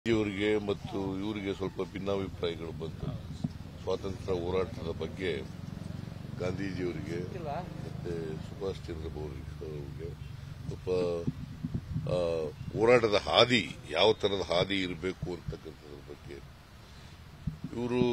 ಇವರಿಗೆ ಮತ್ತು ಇವರಿಗೆ ಸ್ವಲ್ಪ ಭಿನ್ನಾಭಿಪ್ರಾಯಗಳು ಬಂತು ಸ್ವಾತಂತ್ರ್ಯ ಹೋರಾಟದ ಬಗ್ಗೆ ಗಾಂಧೀಜಿಯವರಿಗೆ ಮತ್ತೆ ಸುಭಾಷ್ ಚಂದ್ರ ಬೋಸ್ ಅವರಿಗೆ ಸ್ವಲ್ಪ ಆ, ಹೋರಾಟದ ಹಾದಿ ಯಾವ ತರದ ಹಾದಿ ಇರಬೇಕು ಅಂತಕ್ಕಂಥದ್ರ ಬಗ್ಗೆ ಇವರು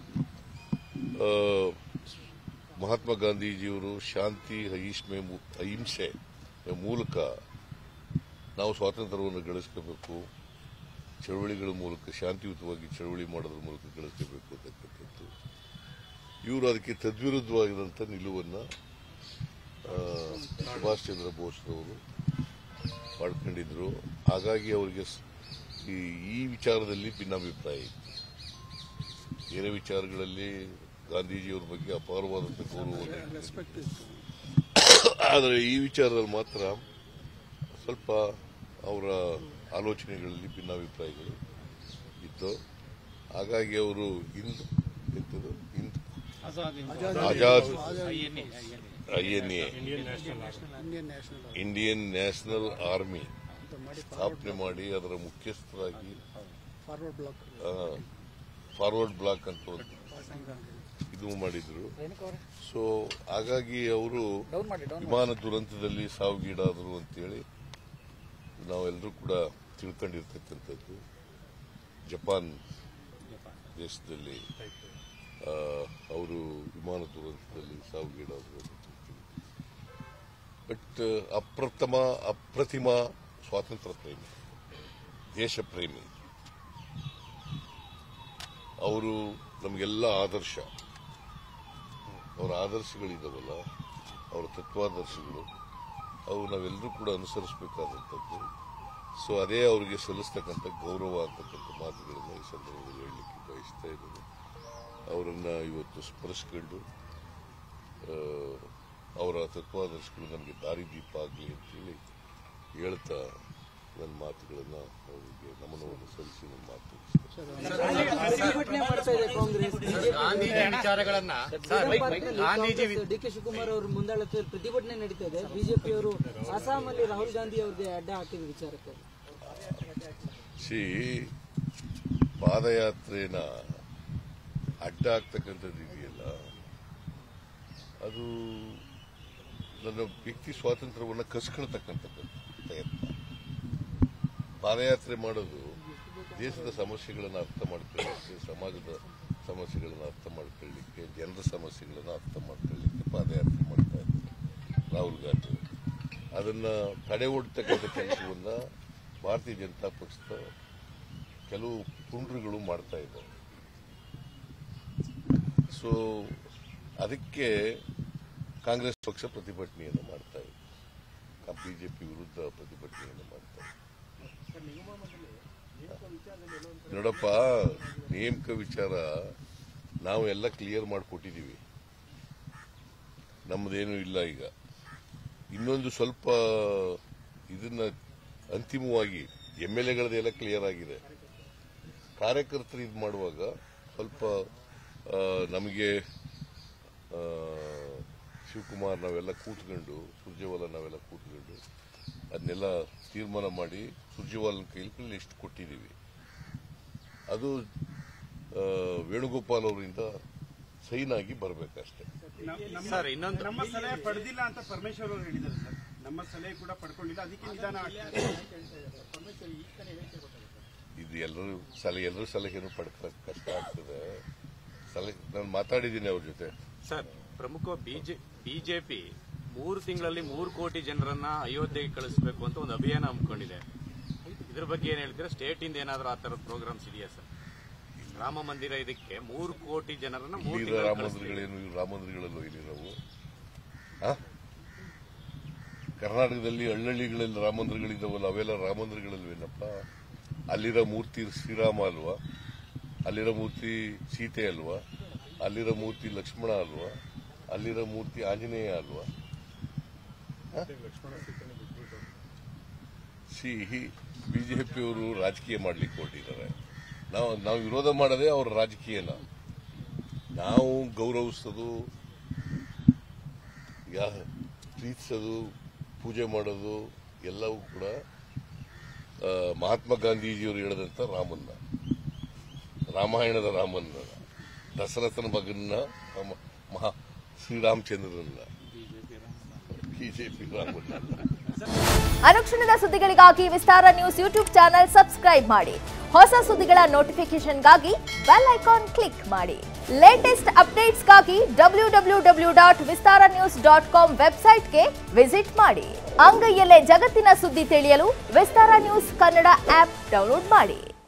ಮಹಾತ್ಮ ಗಾಂಧೀಜಿಯವರು ಶಾಂತಿ ಅಹಿಂಸೆ ಮೂ- ಅಹಿಂಸೆ ಮೂಲಕ ನಾವು ಸ್ವಾತಂತ್ರ್ಯವನ್ನು ಗಳಿಸ್ಕೋಬೇಕು ಚಳವಳಿಗಳ ಮೂಲಕ ಶಾಂತಿಯುತವಾಗಿ ಚಳವಳಿ ಮಾಡೋದ್ರ ಮೂಲಕ ಗಳಿಸಬೇಕು ಅಂತಕ್ಕಂಥದ್ದು ಇವರು ಅದಕ್ಕೆ ತದ್ವಿರುದ್ಧವಾಗಿರುವಂಥ ನಿಲುವನ್ನು ಆ, ಸುಭಾಷ್ ಚಂದ್ರ ಬೋಸ್ರವರು ಪಡ್ಕೊಂಡಿದ್ರು ಹಾಗಾಗಿ ಅವರಿಗೆ ಸ್- ಈ ಈ ವಿಚಾರದಲ್ಲಿ ಭಿನ್ನಾಭಿಪ್ರಾಯ ಇತ್ತು ಬೇರೆ ವಿಚಾರಗಳಲ್ಲಿ ಗಾಂಧೀಜಿಯವರ ಬಗ್ಗೆ ಅಪಾರವಾದಂಥ ಗೌರವ ಇದೆ. ಆದರೆ ಈ ವಿಚಾರದಲ್ಲಿ ಮಾತ್ರ ಸ್ವಲ್ಪ ಅವರ ಆಲೋಚನೆಗಳಲ್ಲಿ ಭಿನ್ನಾಭಿಪ್ರಾಯಗಳು ಇತ್ತು ಹಾಗಾಗಿ ಅವರು ಹಿಂದ್ ಎಂತದು Hind Azad INA Indian National Indian National Army ಸ್ಥಾಪನೆ ಮಾಡಿ ಅದರ ಮುಖ್ಯಸ್ಥರಾಗಿ ಫಾರ್ವರ್ಡ್ ಬ್ಲಾಕ್ ಫಾರ್ವರ್ಡ್ ಬ್ಲಾಕ್ ಅಂತ ಒಂದು ಇದು ಮಾಡಿದ್ರು ಸೊ ಹಾಗಾಗಿ ಅವರು ವಿಮಾನ ದುರಂತದಲ್ಲಿ ಸಾವಿಗೀಡಾದರು ಅಂತೇಳಿ ನಾವೆಲ್ಲರೂ ಕೂಡ ತಿಳ್ಕೊಂಡಿರ್ತಕ್ಕಂಥದ್ದು ಜಪಾನ್ ದೇಶದಲ್ಲಿ ಅವರು ವಿಮಾನ ದುರಂತದಲ್ಲಿ ಸಾವಿಗೀಡಾದರು ಅಂತ ತಿಳ್ತೀವಿ. ಬಟ್ ಅಪ್ರಥಮ ಅಪ್ರತಿಮ ಸ್ವಾತಂತ್ರ್ಯ ಪ್ರೇಮಿ ದೇಶ ಪ್ರೇಮಿ ಅವರು ನಮಗೆಲ್ಲ ಆದರ್ಶ ಅವರ ಆದರ್ಶಗಳಿದಾವಲ್ಲ ಅವರ ತತ್ವಾದರ್ಶಗಳು ಅವು ನಾವೆಲ್ಲರೂ ಕೂಡ ಅನುಸರಿಸಬೇಕಾದಂಥದ್ದು ಸೊ ಅದೇ ಅವರಿಗೆ ಸಲ್ಲಿಸ್ತಕ್ಕಂಥ ಗೌರವ ಅಂತಕ್ಕಂಥ ಮಾತುಗಳನ್ನು ಈ ಸಂದರ್ಭದಲ್ಲಿ ಹೇಳಲಿಕ್ಕೆ ಬಯಸ್ತಾ ಇದ್ದೇನೆ ಅವರನ್ನ ಇವತ್ತು ಸ್ಮರಿಸ್ಕೊಂಡು ಆ, ಅವರ ತತ್ವಾದರ್ಶಗಳು ನನಗೆ ದಾರಿದೀಪ ಆಗಲಿ ಅಂತೇಳಿ ಹೇಳ್ತಾ ನನ್ನ ಮಾತುಗಳನ್ನು ಅವರಿಗೆ ನಮನವನ್ನು ಸಲ್ಲಿಸಿ ನನ್ನ ಮಾತು ಮುಗಿಸ್ತೇನೆ. ಪ್ರತಿಭಟನೆ ಮಾಡ್ತಾ ಇದೆ ಕಾಂಗ್ರೆಸ್ ಗಾಂಧೀಜಿ ವಿಚಾರಗಳನ್ನ ಸರ್, ಗಾಂಧೀಜಿ ವಿ- ಡಿ ಕೆ ಶಿವಕುಮಾರ್ ಅವ್ರ ಮುಂದಾಳತ್ವದಲ್ಲಿ ಪ್ರತಿಭಟನೆ ನಡೀತಾ ಇದೆ ಬಿಜೆಪಿಯವರು ಅಸ್ಸಾಮಲ್ಲಿ ರಾಹುಲ್ ಗಾಂಧಿ ಅವ್ರಿಗೆ ಅಡ್ಡ ಹಾಕಿದ ವಿಚಾರಕ್ಕೆ ಸಿ ಪಾದಯಾತ್ರೆನ ಅಡ್ಡ ಆಗ್ತಕ್ಕಂಥದ್ದು ಇದೆಯಲ್ಲ ಅದು ನನ್ನ ವ್ಯಕ್ತಿ ಸ್ವಾತಂತ್ರ್ಯವನ್ನು ಕಸ್ಕೊಳ್ತಕ್ಕಂಥದ್ದು ಪ್ರಯತ್ನ ಪಾದಯಾತ್ರೆ ಮಾಡೋದು ದೇಶದ ಸಮಸ್ಯೆಗಳನ್ನು ಅರ್ಥ ಮಾಡ್ಕೊಳ್ಳಿಕ್ಕೆ ಸಮಾಜದ ಸಮಸ್ಯೆಗಳನ್ನು ಅರ್ಥ ಮಾಡ್ಕೊಳ್ಳಿಕ್ಕೆ ಜನರ ಸಮಸ್ಯೆಗಳನ್ನು ಅರ್ಥ ಮಾಡ್ಕೊಳ್ಳಿಕ್ಕೆ ಪಾದಯಾತ್ರೆ ಮಾಡ್ತಾ ಇದ್ದಾರೆ ರಾಹುಲ್ ಗಾಂಧಿ ಅವರು. ಅದನ್ನ ತಡೆ ಓಡ್ತಕ್ಕಂಥ ಕೆಲಸವನ್ನ ಭಾರತೀಯ ಜನತಾ ಪಕ್ಷದ ಕೆಲವು ಪುಂಡ್ರುಗಳು ಮಾಡ್ತಾ ಇದ್ದಾರೆ ಸೊ ಅದಕ್ಕೆ ಕಾಂಗ್ರೆಸ್ ಪಕ್ಷ ಪ್ರತಿಭಟನೆಯನ್ನು ಮಾಡ್ತಾ ಇದೆ ಬಿಜೆಪಿ ವಿರುದ್ಧ ಪ್ರತಿಭಟನೆಯನ್ನು ಮಾಡ್ತಾ ಇದೆ ನೋಡಪ್ಪ ನೇಮಕ ವಿಚಾರ ನಾವು ಎಲ್ಲ ಕ್ಲಿಯರ್ ಮಾಡಿಕೊಟ್ಟಿದ್ದೀವಿ ನಮ್ಮದೇನು ಇಲ್ಲ ಈಗ ಇನ್ನೊಂದು ಸ್ವಲ್ಪ ಇದನ್ನ ಅಂತಿಮವಾಗಿ ಎಂ ಎಲ್ ಎಗಳದೆಲ್ಲ ಕ್ಲಿಯರ್ ಆಗಿದೆ ಕಾರ್ಯಕರ್ತರು ಇದು ಮಾಡುವಾಗ ಸ್ವಲ್ಪ ಆ, ನಮಗೆ ಆ, ಶಿವಕುಮಾರ್ ನಾವೆಲ್ಲ ಕೂತ್ಕೊಂಡು ಸುರ್ಜೇವಾಲ ನಾವೆಲ್ಲ ಕೂತ್ಕೊಂಡು ಅದನ್ನೆಲ್ಲ ತೀರ್ಮಾನ ಮಾಡಿ ಸುರ್ಜೇವಾಲನ ಕೈಲಿ ಲಿಸ್ಟ್ ಕೊಟ್ಟಿದ್ದೀವಿ ಅದು ಆ, ವೇಣುಗೋಪಾಲ್ ಅವರಿಂದ ಸೈನ್ ಆಗಿ ಬರಬೇಕಷ್ಟೇ ಸರ್ ಇನ್ನೊಂದು ನಮ್ಮ ಸಲಹೆ ಪಡೆದಿಲ್ಲ ಅಂತ ಪರಮೇಶ್ವರ್ ಅವರು ಹೇಳಿದ್ದಾರೆ ಸರ್ ನಮ್ಮ ಸಲಹೆ ಕೂಡ ಪಡ್ಕೊಂಡಿಲ್ಲ ಅದಕ್ಕೆ ನಿಧಾನ ಆಗ್ತದೆ ಇದು ಎಲ್ಲರೂ ಸಲಹೆ ಎಲ್ಲರೂ ಸಲಹೆಯನ್ನು ಪಡ್ಕೊಳ್ಳೋಕೆ ಕಷ್ಟ ಆಗ್ತದೆ ಸಲಹೆ ನಾನು ಮಾತಾಡಿದ್ದೀನಿ ಅವ್ರ ಜೊತೆ ಸರ್ ಪ್ರಮುಖ ಬಿಜೆ ಬಿಜೆಪಿ ಮೂರು ತಿಂಗಳಲ್ಲಿ ಮೂರು ಕೋಟಿ ಜನರನ್ನ ಅಯೋಧ್ಯೆಗೆ ಕಳಿಸಬೇಕು ಅಂತ ಒಂದು ಅಭಿಯಾನ ಹಮ್ಮಿಕೊಂಡಿದೆ ಇದ್ರ ಬಗ್ಗೆ ಏನ್ ಹೇಳ್ತೀರಾ ಸ್ಟೇಟ್ ಇಂದ ಏನಾದ್ರೂ ಆ ತರದ ಪ್ರೋಗ್ರಾಮ್ಸ್ ಇದೆಯಾ ಸರ್ ರಾಮ ಮಂದಿರ ಇದಕ್ಕೆ ಮೂರು ಕೋಟಿ ಜನರನ್ನ ಮೂರು ಇಲ್ಲಿರೋ ತಿಂಗಳಲ್ಲಿ ರಾಮ ಕಳಿಸ್ತೀವಿ. ಮಂದಿರಗಳೇನು ಇವು ರಾಮ ಮಂದಿರಗಳಲ್ಲೂ ಇಲ್ಲಿ ನಾವು ಆ? ಕರ್ನಾಟಕದಲ್ಲಿ ಹಳ್ಳಹಳ್ಳಿಗಳಲ್ಲಿ ರಾಮ ಮಂದಿರಗಳಿದ್ದಾವಲ್ಲ ಅವೆಲ್ಲ ರಾಮ ಮಂದಿರಗಳಲ್ವೇನಪ್ಪ ಅಲ್ಲಿರೋ ಮೂರ್ತಿ ಶ್ರೀರಾಮ ಅಲ್ವಾ ಅಲ್ಲಿರೋ ಮೂರ್ತಿ ಸೀತೆ ಅಲ್ವಾ ಅಲ್ಲಿರೋ ಮೂರ್ತಿ ಲಕ್ಷ್ಮಣ ಅಲ್ವಾ ಅಲ್ಲಿರೋ ಮೂರ್ತಿ ಆಂಜನೇಯ ಅಲ್ವಾ ಸಿ ಬಿಜೆಪಿಯವರು ರಾಜಕೀಯ ಮಾಡ್ಲಿಕ್ಕೆ ಹೊರಟಿದ್ದಾರೆ ನಾವು ನಾವು ವಿರೋಧ ಮಾಡೋದೇ ಅವ್ರ ರಾಜಕೀಯನ ನಾವು ಗೌರವಿಸೋದು ಯಾ ಪ್ರೀತಿಸೋದು ಪೂಜೆ ಮಾಡೋದು ಎಲ್ಲವೂ ಕೂಡ ಆ, ಮಹಾತ್ಮ ಗಾಂಧೀಜಿಯವರು ಹೇಳಿದಂತ ರಾಮನ್ನ ರಾಮಾಯಣದ ರಾಮನ್ನ ದಶರಥನ ಮಗನ್ನ ರಾಮ- ಮಹಾ ಶ್ರೀರಾಮಚಂದ್ರನನ್ನ ಬಿಜೆಪಿ ರಾಮನ್ನ ಅನುಕ್ಷಣದ ಸುದ್ದಿಗಳಿಗಾಗಿ Vistara news YouTube channel subscribe ಮಾಡಿ ಹೊಸ ಸುದ್ದಿಗಳ ನೋಟಿಫಿಕೇಶನ್ಗಾಗಿ ಬೆಲ್ ಐಕಾನ್ ಕ್ಲಿಕ್ ಮಾಡಿ ಲೇಟೆಸ್ಟ್ ಅಪ್ಡೇಟ್ಸ್ಗಾಗಿ W W W dot Vistara news dot com ವೆಬ್ಸೈಟ್ಗೆ ವಿಸಿಟ್ ಮಾಡಿ ಅಂಗೈಯಲ್ಲೇ ಜಗತ್ತಿನ ಸುದ್ದಿ ತಿಳಿಯಲು Vistara news Kannada app download ಮಾಡಿ